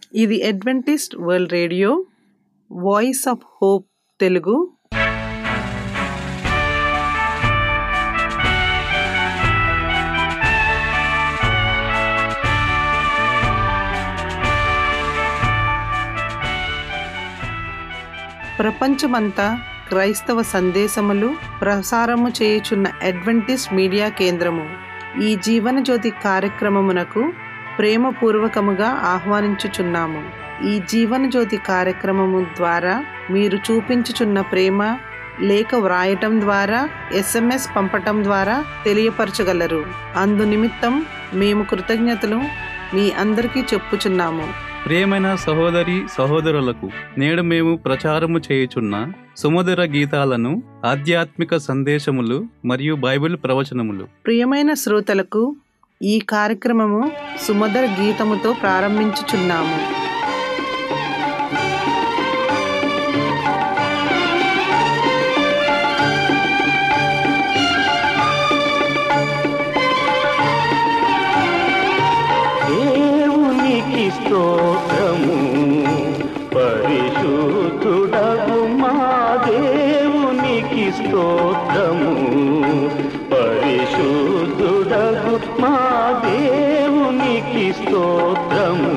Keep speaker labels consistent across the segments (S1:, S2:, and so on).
S1: ఇది Adventist World Radio Voice of Hope Telugu ప్రపంచమంతా క్రైస్తవ సందేశములు ప్రసారము చేయుచున్న అడ్వెంటిస్ట్ మీడియా కేంద్రము ఈ జీవన జ్యోతి కార్యక్రమమునకు ప్రేమపూర్వకముగా ఆహ్వానించుచున్నాము ఈ జీవన జ్యోతి కార్యక్రమము ద్వారా మీరు చూపించుచున్న ప్రేమ లేఖ వ్రాయటం ద్వారా ఎస్ఎంఎస్ పంపటం ద్వారా తెలియపరచగలరు అందు నిమిత్తం మేము కృతజ్ఞతలు మీ అందరికీ చెప్పుచున్నాము
S2: ప్రియమైన సహోదరి సహోదరులకు నేడు మేము ప్రచారము చేయుచున్న సుమధుర గీతాలను ఆధ్యాత్మిక సందేశములు మరియు బైబిల్ ప్రవచనములు
S1: ప్రియమైన శ్రోతలకు ఈ కార్యక్రమము సుమధుర గీతముతో ప్రారంభించుచున్నాము
S3: దేవునికి స్తోత్రము పరిశుద్ధుడగు మా దేవునికి స్తోత్రము పరిశుద్ధుడగు మా దేవునికి స్తోత్రము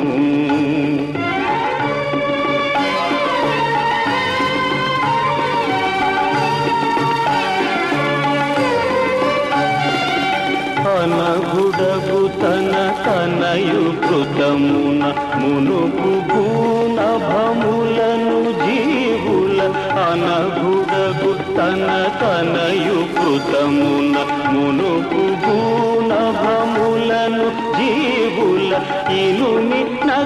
S3: అనగుడగు తన తనయు కృతమున మునుపు భూనభములను జీవుల అనగుడగు తన తనయు కృతమున మునుపు భూనభములను జీవుల ఇనుని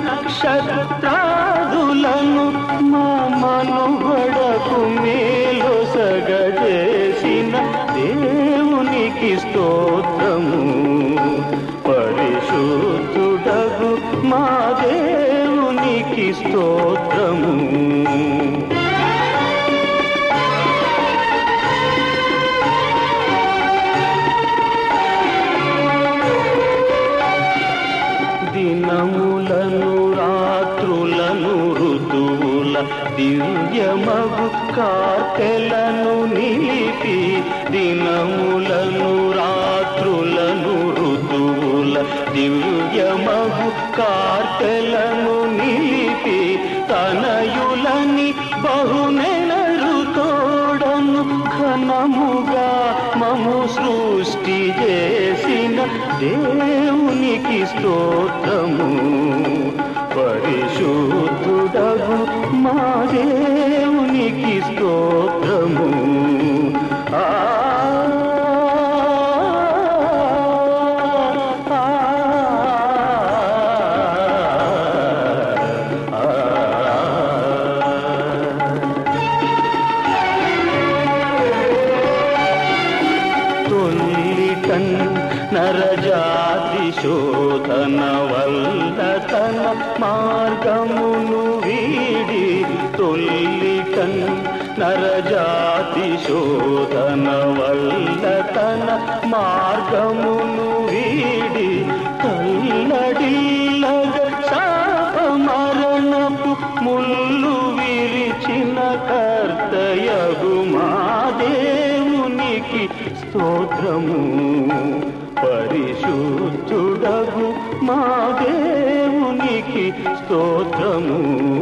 S3: నక్షత్రాదులను మా మనుగడకు మేలు సగజేసిన దేవునికి స్తోత్రము పరిశుద్ధుడగు మా దేవునికి స్తోత్రము దినములను రాత్రులను ఋతువుల దివ్యమగు కార్తెలను నిలిపి దినములను రాత్రులను ఋతువుల దివ్యమగు కార్తెలను నిలిపి తనయులని బహునెలరు తోడను ఘనముగా మము సృష్టి చేసిన దేవునికి స్తోత్రము పరిశుద్ధుడగు మా దేవునికి స్తోత్రము ఆ తొల్లిటన్ నరజాతి శోధన వల్ల తన మార్గమును వీడి తొల్లిటన్ నరజాతి శోధన వల్ల తన మార్గమును వీడి తల్లడిల్లగ శాప మరణపు ముళ్ళు విరిచిన కర్తయగు మా దేవునికి స్తోత్రము పరిశుద్ధుడగు మా దేవునికి స్తోత్రము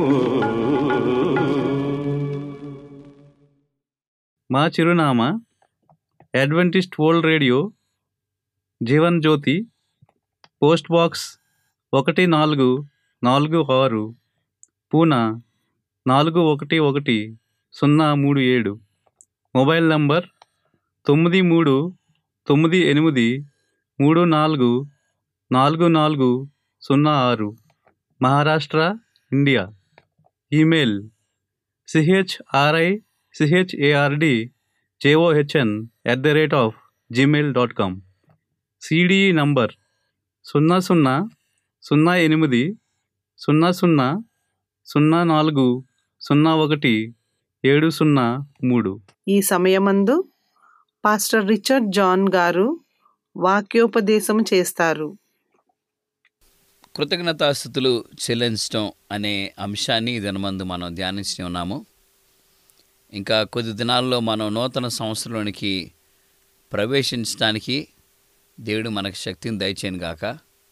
S2: మా చిరునామా Adventist World Radio Jeevan Jyothi post box ఒకటి నాలుగు నాలుగు ఆరు పూనా నాలుగు ఒకటి ఒకటి సున్నా మూడు ఏడు మొబైల్ నంబర్ తొమ్మిది మూడు తొమ్మిది ఎనిమిది మూడు నాలుగు నాలుగు నాలుగు సున్నా ఆరు Maharashtra India email C H R I C H A R D J O H N at the rate of Gmail dot com C D E number సున్నా సున్నా సున్నా ఎనిమిది సున్నా సున్నా సున్నా నాలుగు సున్నా ఒకటి ఏడు సున్నా మూడు
S1: ఈ సమయమందు పాస్టర్ రిచర్డ్ జాన్ గారు వాక్యోపదేశం చేస్తారు
S4: కృతజ్ఞతాస్థుతులు చెల్లించడం అనే అంశాన్ని దినమందు మనం ధ్యానించి ఉన్నాము ఇంకా కొద్ది దినాల్లో మనం నూతన సంవత్సరంలోనికి ప్రవేశించడానికి దేవుడు మనకు శక్తిని దయచేయను గాక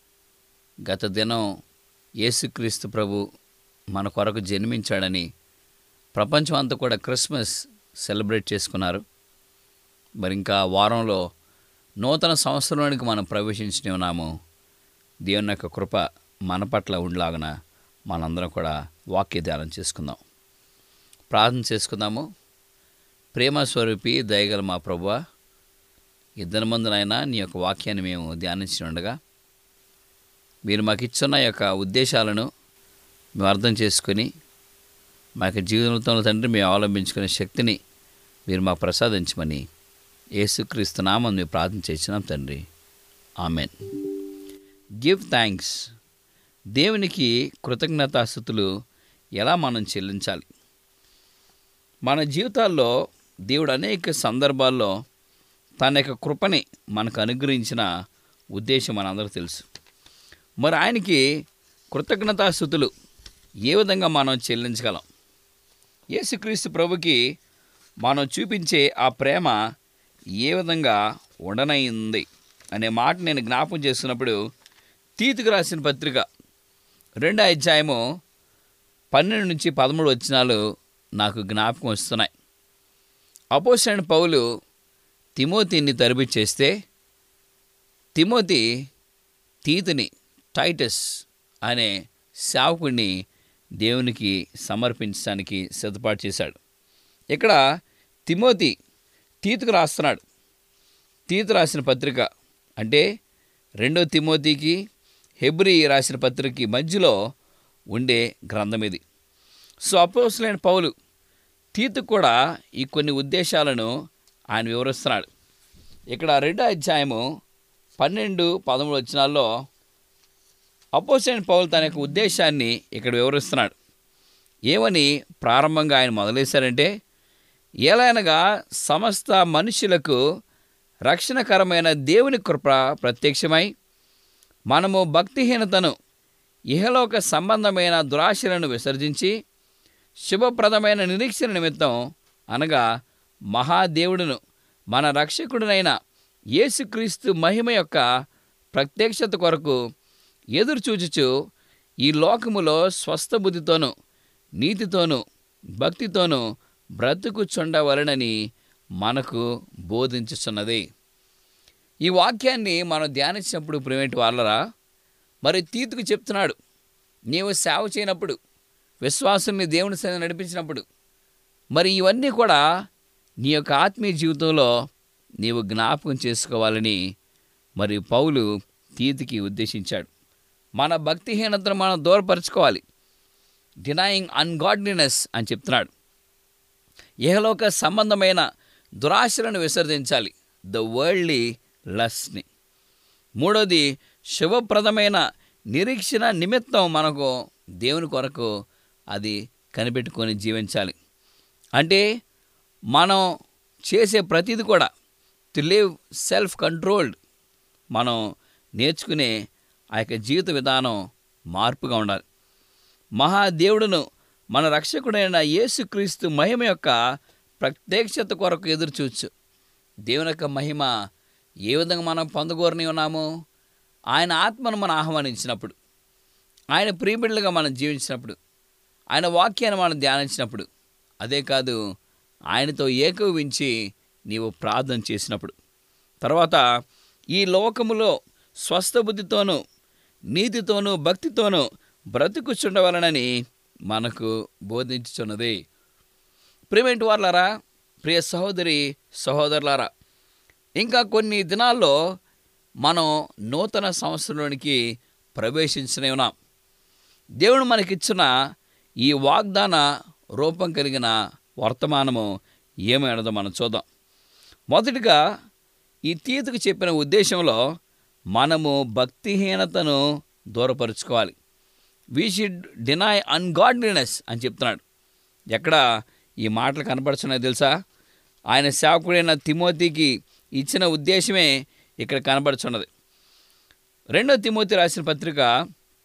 S4: గత దినం యేసుక్రీస్తు ప్రభు మన కొరకు జన్మించాడని ప్రపంచం అంతా కూడా క్రిస్మస్ సెలబ్రేట్ చేసుకున్నారు మరి ఇంకా వారంలో నూతన సంవత్సరంలోనికి మనం ప్రవేశించి ఉన్నాము దేవుని యొక్క కృప మన పట్ల ఉండలాగన మనందరం కూడా వాక్య ధ్యానం చేసుకుందాం ప్రార్థన చేసుకుందాము ప్రేమ స్వరూపి దయగల మా ప్రభువ ఇద్దరి మందునైనా నీ యొక్క వాక్యాన్ని మేము ధ్యానించి ఉండగా మీరు మాకు ఇచ్చున్న యొక్క ఉద్దేశాలను మేము అర్థం చేసుకొని మా యొక్క జీవితంలో తండ్రి మేము అవలంబించుకునే శక్తిని మీరు మాకు ప్రసాదించమని యేసుక్రీస్తు నామం మేము ప్రార్థన చేసినాం తండ్రి ఆమెన్ గివ్ థ్యాంక్స్ దేవునికి కృతజ్ఞతాస్థుతులు ఎలా మనం చెల్లించాలి మన జీవితాల్లో దేవుడు అనేక సందర్భాల్లో తన యొక్క కృపని మనకు అనుగ్రహించిన ఉద్దేశం మనందరికీ తెలుసు మరి ఆయనకి కృతజ్ఞతాస్థుతులు ఏ విధంగా మనం చెల్లించగలం యేసుక్రీస్తు ప్రభుకి మనం చూపించే ఆ ప్రేమ ఏ విధంగా ఉండనైంది అనే మాట నేను జ్ఞాపకం చేస్తున్నప్పుడు తీతుకు రాసిన పత్రిక రెండో అధ్యాయము పన్నెండు నుంచి పదమూడు వచ్చినాలు నాకు జ్ఞాపకం వస్తున్నాయి అపోసైన పౌలు తిమోతిని తరబి చేస్తే తిమోతి తీతుని టైటస్ అనే సేవకుడిని దేవునికి సమర్పించడానికి సిద్ధపాటు చేశాడు ఇక్కడ తిమోతి తీతుకు రాస్తున్నాడు తీతు రాసిన పత్రిక అంటే రెండో తిమోతికి హెబ్రి రాసిన పత్రికకి మధ్యలో ఉండే గ్రంథం ఇది సో అపోసులైన పౌలు తీతు కూడా ఈ కొన్ని ఉద్దేశాలను ఆయన వివరిస్తున్నాడు ఇక్కడ రెండో అధ్యాయము పన్నెండు పదమూడు వచ్చినాల్లో అపోసైన పౌలు తన యొక్క ఉద్దేశాన్ని ఇక్కడ వివరిస్తున్నాడు ఏమని ప్రారంభంగా ఆయన మొదలేశారంటే ఏలైనగా సమస్త మనుషులకు రక్షణకరమైన దేవుని కృప ప్రత్యక్షమై మనము భక్తిహీనతను ఇహలోక సంబంధమైన దురాశలను విసర్జించి శుభప్రదమైన నిరీక్షణ నిమిత్తం అనగా మహాదేవుడును మన రక్షకుడునైన యేసుక్రీస్తు మహిమ యొక్క ప్రత్యక్షత కొరకు ఎదురు చూచుచు ఈ లోకములో స్వస్థ బుద్ధితోనూ నీతితోనూ భక్తితోనూ బ్రతుకుచుండవలనని మనకు బోధించుచున్నది ఈ వాక్యాన్ని మనం ధ్యానించినప్పుడు ప్రివేంటి వాళ్ళరా మరి తీతుకు చెప్తున్నాడు నీవు సేవ చేయనప్పుడు విశ్వాసుల్ని దేవుని సన్నిధిలో నడిపించినప్పుడు మరి ఇవన్నీ కూడా నీ యొక్క ఆత్మీయ జీవితంలో నీవు జ్ఞాపకం చేసుకోవాలని మరి పౌలు తీతికి ఉద్దేశించాడు మన భక్తిహీనతను మనం దూరపరచుకోవాలి డినాయింగ్ అన్గాడ్లీనెస్ అని చెప్తున్నాడు ఏహలోక సంబంధమైన దురాశలను విసర్జించాలి ద వరల్డ్లీ లస్ని మూడోది శుభప్రదమైన నిరీక్షణ నిమిత్తం మనకు దేవుని కొరకు అది కనిపెట్టుకొని జీవించాలి అంటే మనం చేసే ప్రతిది కూడా టు లివ్ సెల్ఫ్ కంట్రోల్డ్ మనం నేర్చుకునే ఆ యొక్క జీవిత విధానం మార్పుగా ఉండాలి మహాదేవుడును మన రక్షకుడైన యేసుక్రీస్తు మహిమ యొక్క ప్రత్యక్షత కొరకు ఎదురు చూచు దేవుని యొక్క మహిమ ఏ విధంగా మనం పొందగోరని ఉన్నాము ఆయన ఆత్మను మనం ఆహ్వానించినప్పుడు ఆయన ప్రియబిడ్డలుగా మనం జీవించినప్పుడు ఆయన వాక్యాన్ని మనం ధ్యానించినప్పుడు అదే కాదు ఆయనతో ఏకోవించి నీవు ప్రార్థన చేసినప్పుడు తర్వాత ఈ లోకములో స్వస్థ బుద్ధితోనూ నీతితోనూ భక్తితోనూ బ్రతుకుచుండవలనని మనకు బోధించుచున్నది ప్రియమేంటి వాళ్ళారా ప్రియ సహోదరి సహోదరులారా ఇంకా కొన్ని దినాల్లో మనం నూతన సంవత్సరంలోనికి ప్రవేశించనే ఉన్నాం దేవుడు మనకిచ్చిన ఈ వాగ్దాన రూపం కలిగిన వర్తమానము ఏమైనదో మనం చూద్దాం మొదటిగా ఈ తీతుకు చెప్పిన ఉద్దేశంలో మనము భక్తిహీనతను దూరపరుచుకోవాలి వీ షుడ్ డినై అన్గాడ్లీనెస్ అని చెప్తున్నాడు ఎక్కడ ఈ మాటలు కనపడుతున్నాయి తెలుసా ఆయన సేవకుడైన తిమోతికి ఇచ్చిన ఉద్దేశమే ఇక్కడ కనబడుచున్నది రెండో తిమోతి రాసిన పత్రిక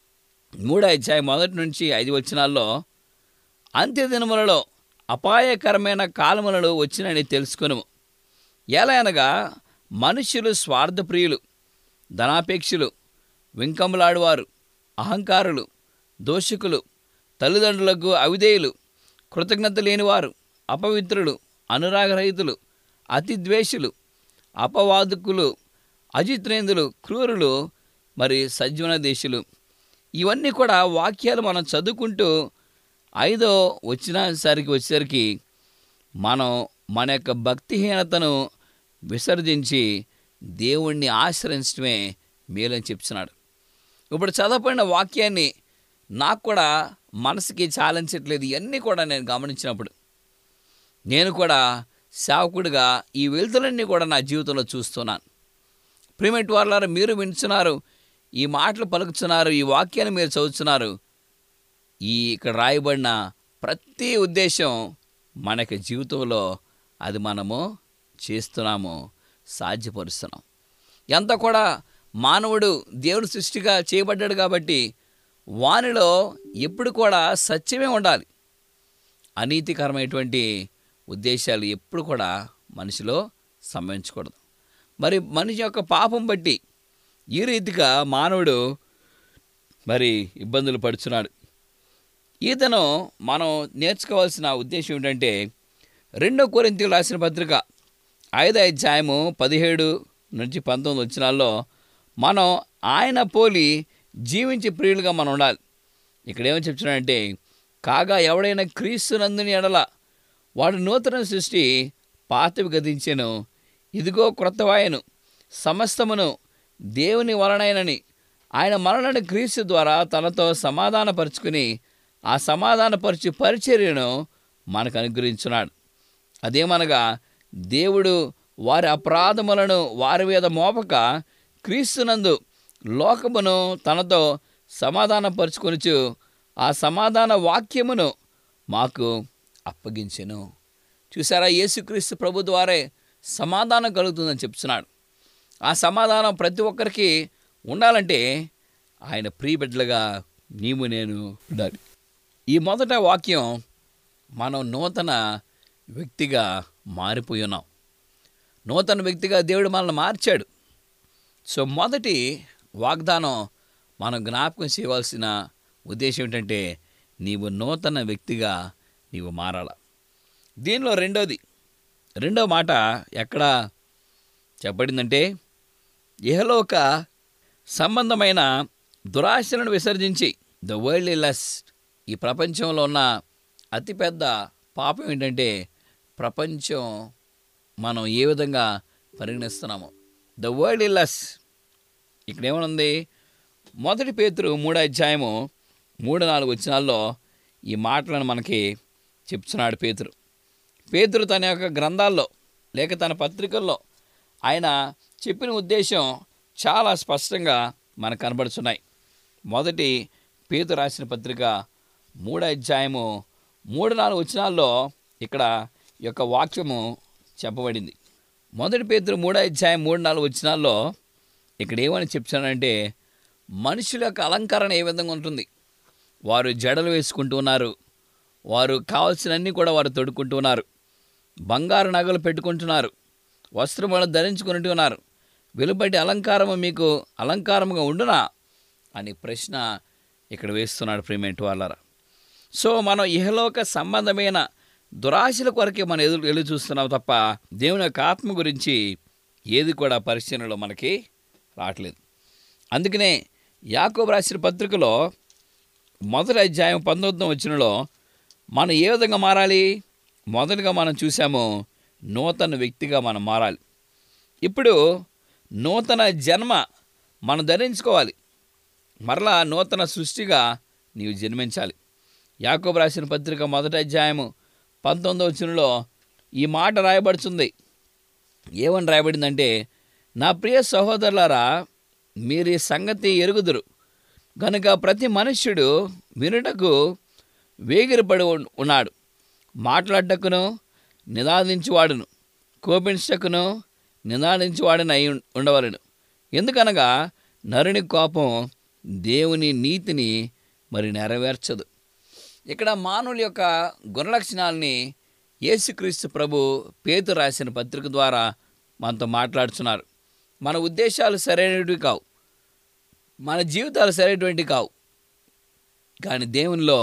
S4: మూడో అధ్యాయం మొదటి నుంచి ఐదు వచనాల్లో అంత్యదినములలో అపాయకరమైన కాలములను వచ్చినని తెలుసుకొనుము ఎలా అనగా మనుష్యులు స్వార్థప్రియులు ధనాపేక్షులు వింకములాడువారు అహంకారులు దోషకులు తల్లిదండ్రులకు అవిధేయులు కృతజ్ఞత లేనివారు అపవిత్రులు అనురాగరహితులు అతి ద్వేషులు అపవాదుకులు అజిత్రేంద్రులు క్రూరులు మరి సజ్జన దేశులు ఇవన్నీ కూడా వాక్యాలు మనం చదువుకుంటూ ఐదో వచ్చిన సరికి వచ్చేసరికి మనం మన యొక్క భక్తిహీనతను విసర్జించి దేవుణ్ణి ఆశ్రయించడమే మేలని చెప్తున్నాడు ఇప్పుడు చదవబడిన వాక్యాన్ని నాకు కూడా మనసుకి చాలించట్లేదు ఇవన్నీ కూడా నేను గమనించినప్పుడు నేను కూడా సేవకుడిగా ఈ వెలుతులన్నీ కూడా నా జీవితంలో చూస్తున్నాను ప్రిమెంట్ వాళ్ళారు మీరు వింటున్నారు ఈ మాటలు పలుకుతున్నారు ఈ వాక్యాన్ని మీరు చదువుతున్నారు ఈ ఇక్కడ రాయబడిన ప్రతి ఉద్దేశం మనకి జీవితంలో అది మనము చేస్తున్నాము సాధ్యపరుస్తున్నాం ఎంత కూడా మానవుడు దేవుని సృష్టిగా చేయబడ్డాడు కాబట్టి వానిలో ఎప్పుడు కూడా సత్యమే ఉండాలి అనీతికరమైనటువంటి ఉద్దేశాలు ఎప్పుడు కూడా మనిషిలో సంభవించకూడదు మరి మనిషి యొక్క పాపం బట్టి ఈ రీతిగా మానవుడు మరి ఇబ్బందులు పడుచున్నాడు ఈతను మనం నేర్చుకోవాల్సిన ఉద్దేశం ఏంటంటే రెండో కొరింతలు రాసిన పత్రిక ఐదో అధ్యాయము పదిహేడు నుంచి పంతొమ్మిది వచ్చినాల్లో మనం ఆయన పోలి జీవించే ప్రియులుగా మనం ఉండాలి ఇక్కడ ఏమని చెప్తున్నాడంటే కాగా ఎవడైనా క్రీస్తునందుని ఎడల వాడు నూతన సృష్టి పాతవి గతించెను ఇదిగో క్రొత్తవాయను సమస్తమును దేవుని వలనైనని ఆయన మరణని క్రీస్తు ద్వారా తనతో సమాధానపరుచుకుని ఆ సమాధానపరచు పరిచర్యను మనకు అనుగ్రహించున్నాడు అదేమనగా దేవుడు వారి అపరాధములను వారి మీద మోపక క్రీస్తునందు లోకమును తనతో సమాధానపరుచుకొనుచు ఆ సమాధాన వాక్యమును మాకు అప్పగించెను చూసారా యేసుక్రీస్తు ప్రభు ద్వారే సమాధానం కలుగుతుందని చెప్తున్నాడు ఆ సమాధానం ప్రతి ఒక్కరికి ఉండాలంటే ఆయన ప్రియబిడ్డలుగా నీవు నేను ఉండాలి ఈ మొదట వాక్యం మనం నూతన వ్యక్తిగా మారిపోయి ఉన్నాం నూతన వ్యక్తిగా దేవుడు మనల్ని మార్చాడు సో మొదటి వాగ్దానం మనం జ్ఞాపకం చేయవలసిన ఉద్దేశం ఏంటంటే నీవు నూతన వ్యక్తిగా నీవు మారాల దీనిలో రెండోది రెండో మాట ఎక్కడ చెప్పబడిందంటే ఇహలోక సంబంధమైన దురాశలను విసర్జించి ద వరల్డ్ లస్ట్ ఈ ప్రపంచంలో ఉన్న అతిపెద్ద పాపం ఏంటంటే ప్రపంచం మనం ఏ విధంగా పరిగణిస్తున్నాము ద వరల్డ్ లస్ ఇక్కడ ఏమనుంది మొదటి పేతురు మూడో అధ్యాయము మూడు నాలుగు వచ్చినాల్లో ఈ మాటలను మనకి చెప్తున్నాడు పేతురు పేతురు తన యొక్క గ్రంథాల్లో లేక తన పత్రికల్లో ఆయన చెప్పిన ఉద్దేశం చాలా స్పష్టంగా మనకు కనబడుతున్నాయి మొదటి పేతు రాసిన పత్రిక మూడో అధ్యాయము మూడు నాలుగు వచనాల్లో ఇక్కడ ఈ యొక్క వాక్యము చెప్పబడింది మొదటి పేతురు మూడో అధ్యాయం మూడు నాలుగు వచనాల్లో ఇక్కడ ఏమని చెప్తానంటే మనుషుల యొక్క అలంకరణ ఏ విధంగా ఉంటుంది వారు జడలు వేసుకుంటూ ఉన్నారు వారు కావాల్సినన్నీ కూడా వారు తొడుక్కుంటూ ఉన్నారు బంగారు నగలు పెట్టుకుంటున్నారు వస్త్రములను ధరించుకుంటూ ఉన్నారు వెలుబడి అలంకారము మీకు అలంకారముగా ఉండునా అని ప్రశ్న ఇక్కడ వేస్తున్నాడు ప్రేమేంటి వాళ్ళరా సో మనం ఇహలోక సంబంధమైన దురాశల కొరకే మనం ఎదురు ఎదురు చూస్తున్నాం తప్ప దేవుని యొక్క ఆత్మ గురించి ఏది కూడా పరిశీలనలో మనకి రావట్లేదు అందుకనే యాకోబు రాసిన పత్రికలో మొదటి అధ్యాయం పంతొమ్మిదో వచ్చినలో మనం ఏ విధంగా మారాలి మొదటగా మనం చూసాము నూతన వ్యక్తిగా మనం మారాలి ఇప్పుడు నూతన జన్మ మనం ధరించుకోవాలి మరలా నూతన సృష్టిగా నీవు జన్మించాలి యాకోబు రాసిన పత్రిక మొదటి అధ్యాయము పంతొమ్మిదో వచనంలో ఈ మాట రాయబడుతుంది ఏమని రాయబడిందంటే నా ప్రియ సహోదరులారా మీరు ఈ సంగతి ఎరుగుదురు కనుక ప్రతి మనుష్యుడు వినుటకు వేగిరపడి ఉన్- ఉన్నాడు మాట్లాడటకును నిదానించువాడును కోపించటకును నిదానించువాడని అయి ఉండవలను ఎందుకనగా నరుని కోపం దేవుని నీతిని మరి నెరవేర్చదు ఇక్కడ మానవుల యొక్క గుణలక్షణాలని యేసుక్రీస్తు ప్రభు పేతు రాసిన పత్రిక ద్వారా మనతో మాట్లాడుతున్నారు మన ఉద్దేశాలు సరైనవి కావు మన జీవితాలు సరైనటువంటి కావు కానీ దేవునిలో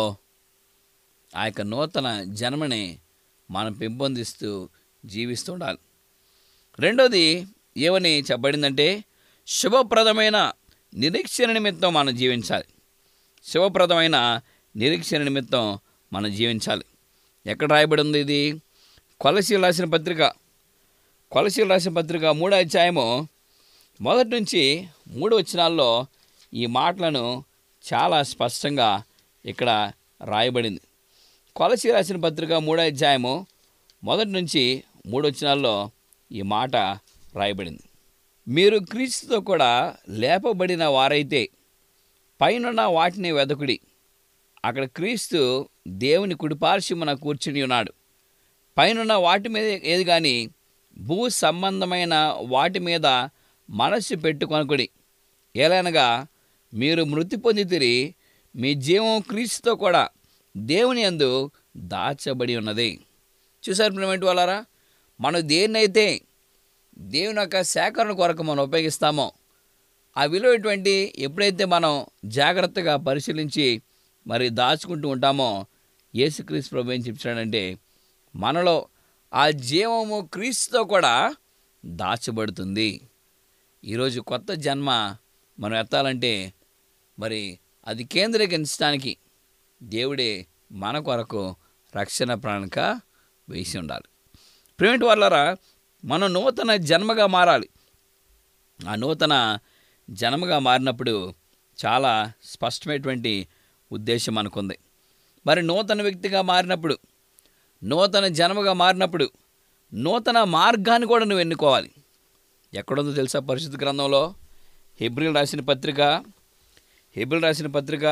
S4: ఆ యొక్క నూతన జన్మని మనం పెంపొందిస్తూ జీవిస్తూ ఉండాలి రెండోది ఏమని చెప్పబడిందంటే శుభప్రదమైన నిరీక్షణ నిమిత్తం మనం జీవించాలి శుభప్రదమైన నిరీక్షణ నిమిత్తం మనం జీవించాలి ఎక్కడ రాయబడి ఉంది ఇది కొలసీలు రాసిన పత్రిక కొలసీలు రాసిన పత్రిక మూడో అధ్యాయము మొదటి నుంచి మూడు వచనాల్లో ఈ మాటలను చాలా స్పష్టంగా ఇక్కడ రాయబడింది కొలసి రాసిన పత్రిక మూడో అధ్యాయము మొదటి నుంచి మూడు వచనాల్లో ఈ మాట రాయబడింది మీరు క్రీస్తుతో కూడా లేపబడిన వారైతే పైనున్న వాటిని వెదకుడి అక్కడ క్రీస్తు దేవుని కుడిపార్శ్వమున కూర్చుని ఉన్నాడు పైనున్న వాటి మీద ఏది కానీ భూ సంబంధమైన వాటి మీద మనస్సు పెట్టుకొనకుడి ఏలనగా మీరు మృతి పొందితిరి మీ జీవం క్రీస్తుతో కూడా దేవుని యందు దాచబడి ఉన్నది చూసారు ప్రియమైన వాళ్ళారా మనం దేన్నైతే దేవుని యొక్క సేకరణ కొరకు మనం ఉపయోగిస్తామో ఆ విలువటువంటి ఎప్పుడైతే మనం జాగ్రత్తగా పరిశీలించి మరి దాచుకుంటూ ఉంటామో యేసుక్రీస్తు ప్రభు ఏం చెప్తాడంటే మనలో ఆ జీవము క్రీస్తుతో కూడా దాచబడుతుంది ఈరోజు కొత్త జన్మ మనం ఎత్తాలంటే మరి అది కేంద్రీకరించడానికి దేవుడే మన కొరకు రక్షణ ప్రణాళిక వేసి ఉండాలి ప్రేమిటి వాళ్ళరా మనం నూతన జన్మగా మారాలి ఆ నూతన జన్మగా మారినప్పుడు చాలా స్పష్టమైనటువంటి ఉద్దేశం మనకుంది మరి నూతన వ్యక్తిగా మారినప్పుడు నూతన జన్మగా మారినప్పుడు నూతన మార్గాన్ని కూడా నువ్వు ఎన్నుకోవాలి ఎక్కడుందో తెలుసా పరిశుద్ధ గ్రంథంలో హెబ్రిల్ రాసిన పత్రిక హెబ్రిల్ రాసిన పత్రిక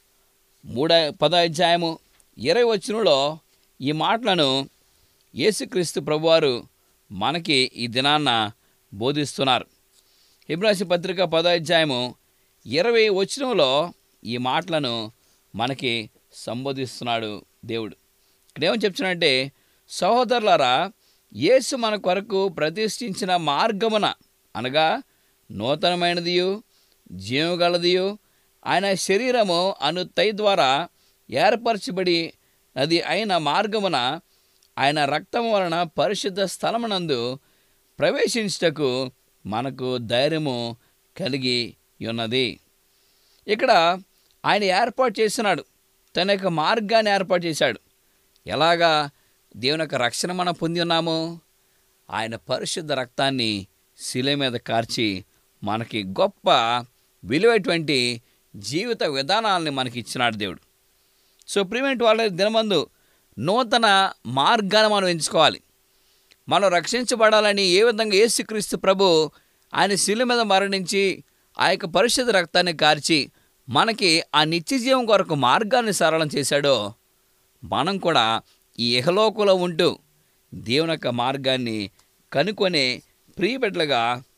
S4: మూడ పద అధ్యాయము ఇరవై వచనంలో ఈ మాటలను యేసుక్రీస్తు ప్రభువారు మనకి ఈ దినాన్న బోధిస్తున్నారు హిబ్రాసి పత్రిక పదో అధ్యాయము ఇరవై వచనంలో ఈ మాటలను మనకి సంబోధిస్తున్నాడు దేవుడు ఇక్కడ ఏమని చెప్తున్నాడంటే సహోదరులారా యేసు మన కొరకు ప్రతిష్ఠించిన మార్గమున అనగా నూతనమైనదియు జీవగలదియు ఆయన శరీరము అను తై ద్వారా ఏర్పరచబడి అది అయిన మార్గమున ఆయన రక్తం వలన పరిశుద్ధ స్థలమునందు ప్రవేశించుటకు మనకు ధైర్యము కలిగి ఉన్నది ఇక్కడ ఆయన ఏర్పాటు చేసినాడు తన యొక్క మార్గాన్ని ఏర్పాటు చేశాడు ఎలాగా దేవుని యొక్క రక్షణ మనం పొంది ఉన్నాము ఆయన పరిశుద్ధ రక్తాన్ని శిల మీద కార్చి మనకి గొప్ప విలువైనటువంటి జీవిత విధానాలని మనకి ఇచ్చినాడు దేవుడు సో ప్రివెంట్ వాళ్ళ దినమందు నూతన మార్గాన్ని మనం ఎంచుకోవాలి మనం రక్షించబడాలని ఏ విధంగా యేసుక్రీస్తు ప్రభు ఆయన శిల మీద మరణించి ఆ యొక్క పరిశుద్ధ రక్తాన్ని కార్చి మనకి ఆ నిత్య జీవం కొరకు మార్గాన్ని సరళం చేశాడో మనం కూడా ఈ ఇహలోకంలో ఉంటూ దేవుని యొక్క మార్గాన్ని కనుక్కొనే ప్రియబిడ్డలుగా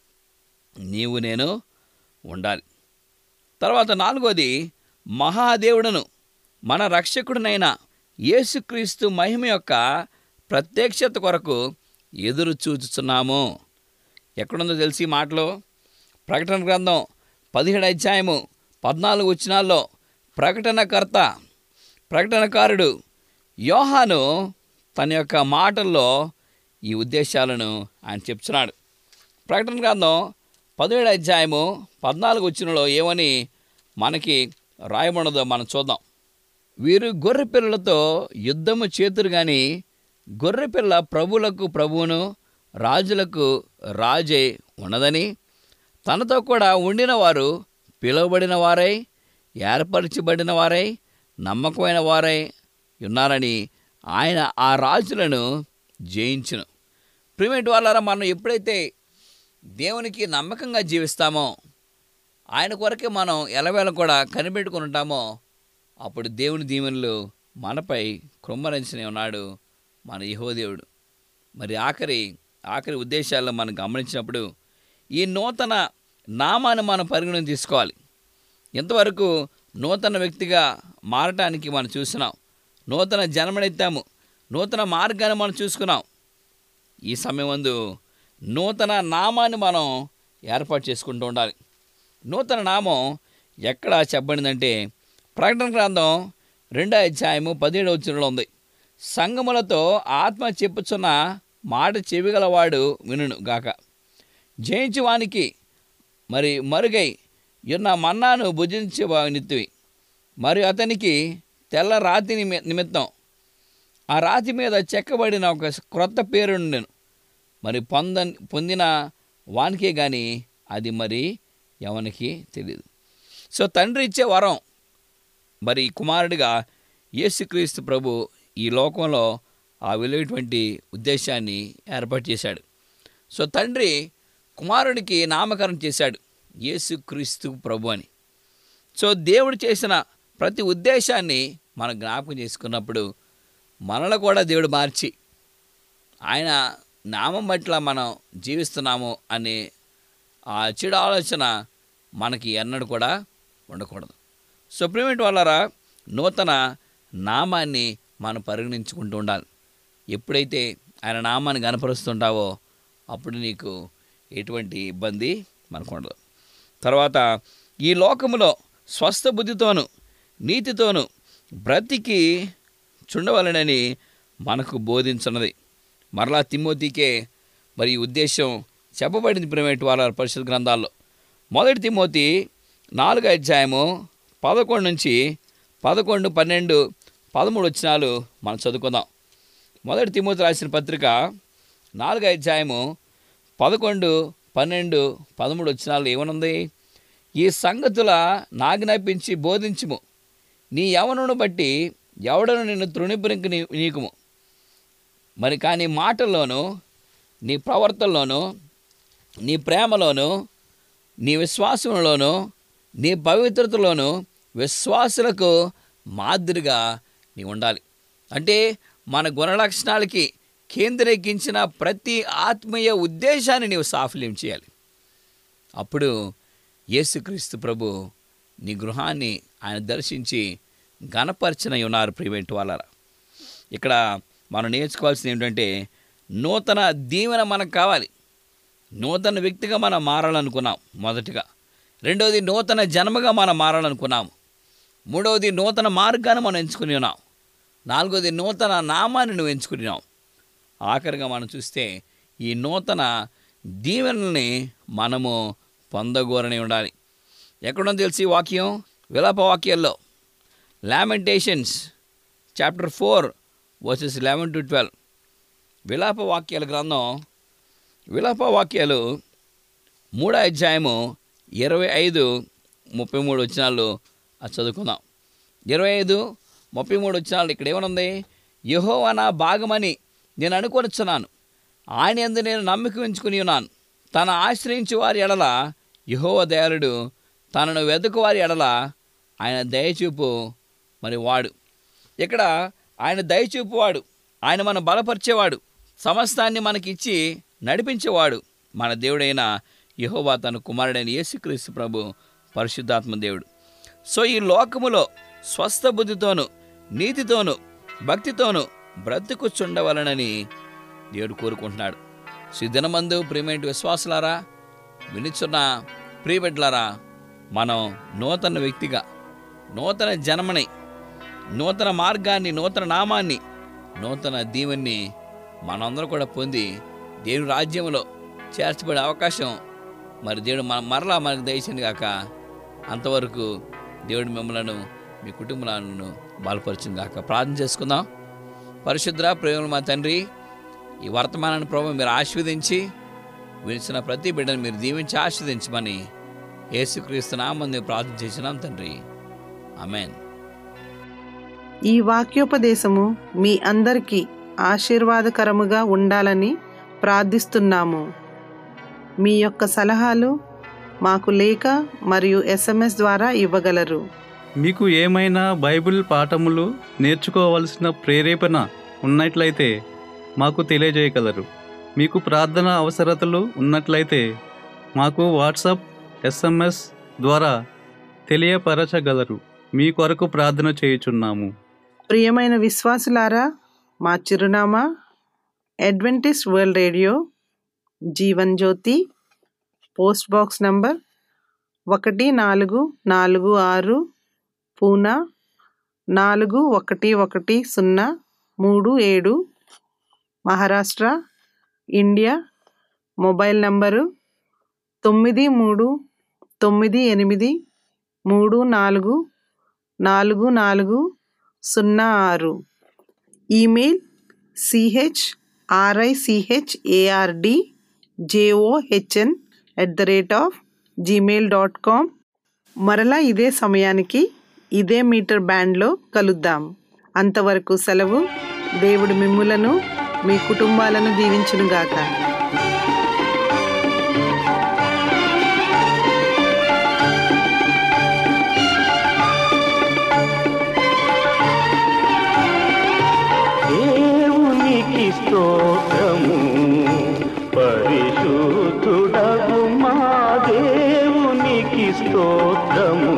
S4: నీవు నేను ఉండాలి తర్వాత నాలుగోది మహాదేవుడను మన రక్షకుడినైన యేసుక్రీస్తు మహిమ యొక్క ప్రత్యక్షత కొరకు ఎదురు చూచుచున్నాము ఎక్కడుందో తెలిసి ఈ మాటలో ప్రకటన గ్రంథం పదిహేడు అధ్యాయము పద్నాలుగు వచనాల్లో ప్రకటనకర్త ప్రకటనకారుడు యోహాను తన యొక్క మాటల్లో ఈ ఉద్దేశాలను ఆయన చెప్తున్నాడు ప్రకటన గ్రంథం పదిహేడు అధ్యాయము పద్నాలుగు వచ్చినలో ఏమని మనకి రాయబడినదో మనం చూద్దాం వీరు గొర్రె పిల్లలతో యుద్ధము చేతురు కానీ గొర్రె పిల్ల ప్రభువులకు ప్రభువును రాజులకు రాజే ఉన్నదని తనతో కూడా ఉండిన వారు పిలువబడిన వారై ఏర్పరచబడిన వారై నమ్మకమైన వారై ఉన్నారని ఆయన ఆ రాజులను జయించును ప్రిమేట్ వాళ్ళారా మనం ఎప్పుడైతే దేవునికి నమ్మకంగా జీవిస్తామో ఆయన కొరకే మనం ఎలవేళ కూడా కనిపెట్టుకుని ఉంటామో అప్పుడు దేవుని దీవెనలు మనపై కృమ్మరించని ఉన్నాడు మన యహోదేవుడు మరి ఆఖరి ఆఖరి ఉద్దేశాలను మనం గమనించినప్పుడు ఈ నూతన నామాన్ని మనం పరిగణన తీసుకోవాలి ఇంతవరకు నూతన వ్యక్తిగా మారటానికి మనం చూసినాం నూతన జన్మనెత్తాము నూతన మార్గాన్ని మనం చూసుకున్నాం ఈ సమయం ముందు నూతన నామాన్ని మనం ఏర్పాటు చేసుకుంటూ ఉండాలి నూతన నామం ఎక్కడ చెప్పబడిందంటే ప్రకటన గ్రంథం రెండో అధ్యాయము పదిహేడవ వచనంలో ఉంది సంగములతో ఆత్మ చెప్పుచున్న మాట చెవిగలవాడు వినును గాక జయించువానికి మరి మరుగై ఉన్న మన్నాను భుజించనిత్తివి మరి అతనికి తెల్ల రాతి నిమి- నిమిత్తం ఆ రాతి మీద చెక్కబడిన ఒక క్రొత్త పేరు నేను మరి పొంద పొందిన వానికే కానీ అది మరి ఎవనికి తెలియదు సో తండ్రి ఇచ్చే వరం మరి కుమారుడిగా యేసుక్రీస్తు ప్రభు ఈ లోకంలో ఆ విలువైనటువంటి ఉద్దేశాన్ని ఏర్పాటు చేశాడు సో తండ్రి కుమారుడికి నామకరణం చేశాడు యేసుక్రీస్తు ప్రభు అని సో దేవుడు చేసిన ప్రతి ఉద్దేశాన్ని మనం జ్ఞాపకం చేసుకున్నప్పుడు మనలో కూడా దేవుడు మార్చి ఆయన నామం పట్ల మనం జీవిస్తున్నాము అనే ఆ చెడు ఆలోచన మనకి ఎన్నడూ కూడా ఉండకూడదు సో ప్రేమిటి వాళ్ళరా నూతన నామాన్ని మనం పరిగణించుకుంటూ ఉండాలి ఎప్పుడైతే ఆయన నామాన్ని గనపరుస్తుంటావో అప్పుడు నీకు ఎటువంటి ఇబ్బంది మనకు ఉండదు తర్వాత ఈ లోకములో స్వస్థ బుద్ధితోను నీతితోను బ్రతికి చుండవలనని మనకు బోధించున్నది మరలా తిమోతికే మరి ఈ ఉద్దేశం చెప్పబడింది ప్రైవేట్ వాళ్ళ పరిషత్ గ్రంథాల్లో మొదటి తిమోతి నాలుగు అధ్యాయము పదకొండు నుంచి పదకొండు పన్నెండు పదమూడు వచ్చినాలు మనం చదువుకుందాం మొదటి తిమోతి రాసిన పత్రిక నాలుగు అధ్యాయము పదకొండు పన్నెండు పదమూడు వచ్చినాలు ఏమనుంది ఈ సంగతుల నాజ్ఞాపించి బోధించుము నీ యవనును బట్టి ఎవడను నిన్ను తృణిపురికి నీ నీకుము మరి కానీ మాటల్లోనూ నీ ప్రవర్తనలోనూ నీ ప్రేమలోనూ నీ విశ్వాసంలోనూ నీ పవిత్రతలోనూ విశ్వాసులకు మాదిరిగా నీ ఉండాలి అంటే మన గుణలక్షణాలకి కేంద్రీకరించిన ప్రతి ఆత్మీయ ఉద్దేశాన్ని నీవు సాఫల్యం చేయాలి అప్పుడు యేసుక్రీస్తు ప్రభు నీ గృహాన్ని ఆయన దర్శించి ఘనపరచనై ఉన్నారు ప్రివెంట్ వాళ్ళ ఇక్కడ మనం నేర్చుకోవాల్సింది ఏంటంటే నూతన దీవెన మనకు కావాలి నూతన వ్యక్తిగా మనం మారాలనుకున్నాం మొదటిగా రెండవది నూతన జన్మగా మనం మారాలనుకున్నాం మూడవది నూతన మార్గాన్ని మనం ఎంచుకుని ఉన్నాం నాలుగవది నూతన నామాన్ని నువ్వు ఎంచుకున్నాం ఆఖరిగా మనం చూస్తే ఈ నూతన దీవెనల్ని మనము పొందగోరని ఉండాలి ఎక్కడో తెలిసి ఈ వాక్యం విలాప వాక్యాల్లో lamentations chapter four verses eleven to twelve విలాప వాక్యాల గ్రంథం విలాప వాక్యాలు మూడో అధ్యాయము ఇరవై ఐదు ముప్పై మూడు వచ్చినాలు అది చదువుకుందాం ఇరవై ఐదు ముప్పై మూడు వచ్చినాలు ఇక్కడ ఏమనుంది యహోవా నా భాగమని నేను అనుకొనిచున్నాను ఆయన ఎందు నేను నమ్మిక ఉంచుకుని ఉన్నాను తన ఆశ్రయించు వారి ఎడల యహోవ దయాళుడు తనను వెతుకు వారి ఎడల ఆయన దయచూపు మరి వాడు ఇక్కడ ఆయన దయచూపువాడు ఆయన మనం బలపరిచేవాడు సమస్తాన్ని మనకిచ్చి నడిపించేవాడు మన దేవుడైన యహోవా తన కుమారుడైన యేసుక్రీస్తు ప్రభు పరిశుద్ధాత్మ దేవుడు సో ఈ లోకములో స్వస్థ బుద్ధితోను నీతితోను భక్తితోను బ్రతుకుచుండవలనని దేవుడు కోరుకుంటున్నాడు సో ఈ దినమందు ప్రియమైన విశ్వాసులారా వినిచున్న ప్రియబిడ్లారా మనం నూతన వ్యక్తిగా నూతన జన్మని నూతన మార్గాన్ని నూతన నామాన్ని నూతన దీవెన్ని మనందరం కూడా పొంది దేవుని రాజ్యంలో చేర్చబడే అవకాశం మరి దేవుడు మన మరలా మనకు దయచింది కాక అంతవరకు దేవుడు మిమ్మలను మీ కుటుంబాలను బలపరిచింది కాక ప్రార్థన చేసుకుందాం పరిశుద్ర ప్రేమలు మా తండ్రి ఈ వర్తమానాన్ని ప్రభు మీరు ఆశీర్వదించి వినిచిన ప్రతి బిడ్డను మీరు దీవించి ఆశీర్వదించమని యేసుక్రీస్తు నామంది ప్రార్థన చేసినాం తండ్రి ఆమెన్
S1: ఈ వాక్యోపదేశము మీ అందరికీ ఆశీర్వాదకరముగా ఉండాలని ప్రార్థిస్తున్నాము మీ యొక్క సలహాలు మాకు లేఖ మరియు ఎస్ఎంఎస్ ద్వారా ఇవ్వగలరు
S2: మీకు ఏమైనా బైబిల్ పాఠములు నేర్చుకోవలసిన ప్రేరేపణ ఉన్నట్లయితే మాకు తెలియజేయగలరు మీకు ప్రార్థన అవసరతలు ఉన్నట్లయితే మాకు వాట్సాప్ ఎస్ఎంఎస్ ద్వారా తెలియపరచగలరు మీ కొరకు ప్రార్థన చేయుచున్నాము
S1: ప్రియమైన విశ్వాసులారా మా చిరునామా Adventist World Radio Jeevan Jyothi post box number ఒకటి నాలుగు నాలుగు ఆరు పూనా నాలుగు ఒకటి ఒకటి సున్నా మూడు ఏడు మహారాష్ట్ర ఇండియా మొబైల్ నంబరు తొమ్మిది మూడు తొమ్మిది ఎనిమిది మూడు నాలుగు నాలుగు నాలుగు సున్నా ఆరు email C H R I C H A R D J O H N at the rate of Gmail dot com మరలా ఇదే సమయానికి ఇదే మీటర్ బ్యాండ్లో కలుద్దాం అంతవరకు సెలవు దేవుడు మిమ్ములను మీ కుటుంబాలను దీవించునుగాక
S3: దేవునికి స్తోత్రము పరిశుద్ధుడగు మా దేవునికి స్తోత్రము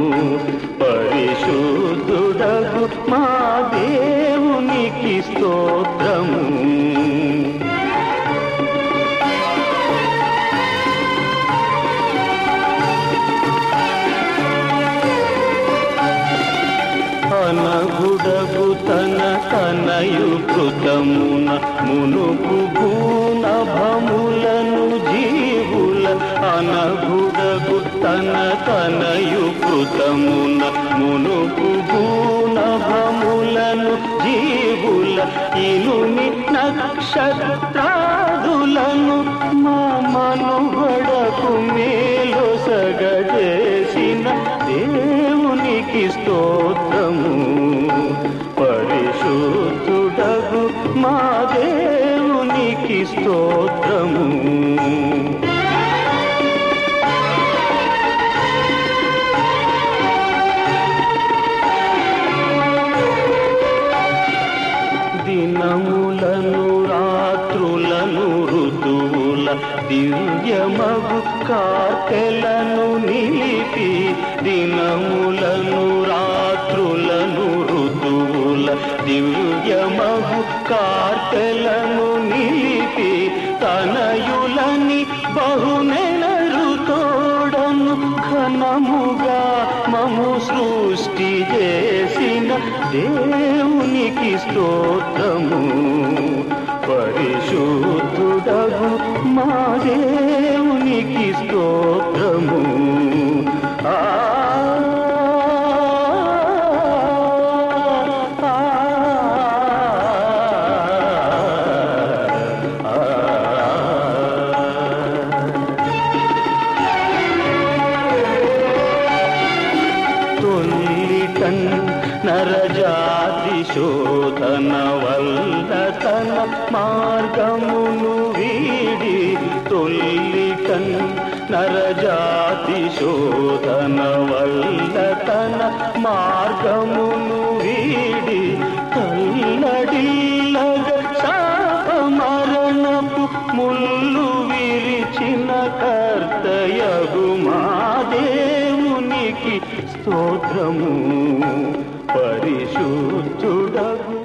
S3: పరిశుద్ధుడగు మా దేవునికి స్తోత్రము అనగుడగు తన తనయు కృతమున మునుపు భూనభములను జీవుల అనగుడగు తన తనయు కృతమున మునుపు భూనభములను జీవుల ఇనుని నక్షత్రాదులను మా మనుగడకు మేలు సగజేసిన దేవునికి స్తోత్రము పరిశుద్ధుడగు మా దేవునికి స్తోత్రము దినములను రాత్రులను ఋతువుల దివ్యమగు కార్తెలను నిలిపి దినములను రాత్రులను ఋతువుల దివ్యమగు కార్తెలను నిలిపి తనయులని బహునెలరు తోడను ఘనముగా మము సృష్టి చేసిన దేవునికి స్తోత్రము పరిశుద్ధుడగు మా దేవునికి స్తోత్రము ఆ తొల్లిటన్ నరజాతి శోధన వల్ల తన మార్గమును వీడి తొల్లిటన్ నరజాతి శోధన వల్ల తన మార్గమును వీడి తల్లడిల్లగ శాప మరణపు ముళ్ళు విరిచిన కర్తయగు మా దేవునికి స్తోత్రము పరిశుద్ధుడగు